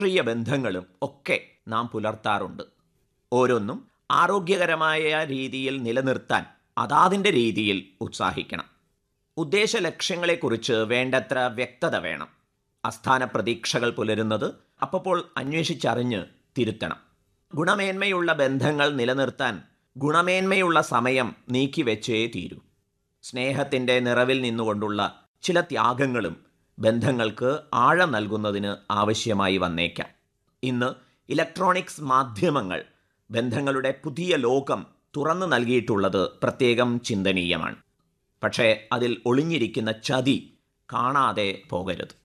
രാഷ്ട്രീയ ബന്ധങ്ങളും ഒക്കെ നാം പുലർത്താറുണ്ട് ഓരോന്നും ആരോഗ്യകരമായ രീതിയിൽ നിലനിർത്താൻ അതാതിൻ്റെ രീതിയിൽ ഉത്സാഹിക്കണം ഉദ്ദേശ ലക്ഷ്യങ്ങളെക്കുറിച്ച് വേണ്ടത്ര വ്യക്തത വേണം അസ്ഥാന പ്രതീക്ഷകൾ പുലരുന്നത് അപ്പോൾ അന്വേഷിച്ചറിഞ്ഞ് തിരുത്തണം ഗുണമേന്മയുള്ള ബന്ധങ്ങൾ നിലനിർത്താൻ ഗുണമേന്മയുള്ള സമയം നീക്കിവെച്ചേ തീരൂ സ്നേഹത്തിൻ്റെ നിറവിൽ നിന്നുകൊണ്ടുള്ള ചില ത്യാഗങ്ങളും ബന്ധങ്ങൾക്ക് ആഴം നൽകുന്നതിന് ആവശ്യമായി വന്നേക്കാം ഇന്ന് ഇലക്ട്രോണിക്സ് മാധ്യമങ്ങൾ ബന്ധങ്ങളുടെ പുതിയ ലോകം തുറന്നു നൽകിയിട്ടുള്ളത് പ്രത്യേകം ചിന്തനീയമാണ് പക്ഷേ അതിൽ ഒളിഞ്ഞിരിക്കുന്ന ചതി കാണാതെ പോകരുത്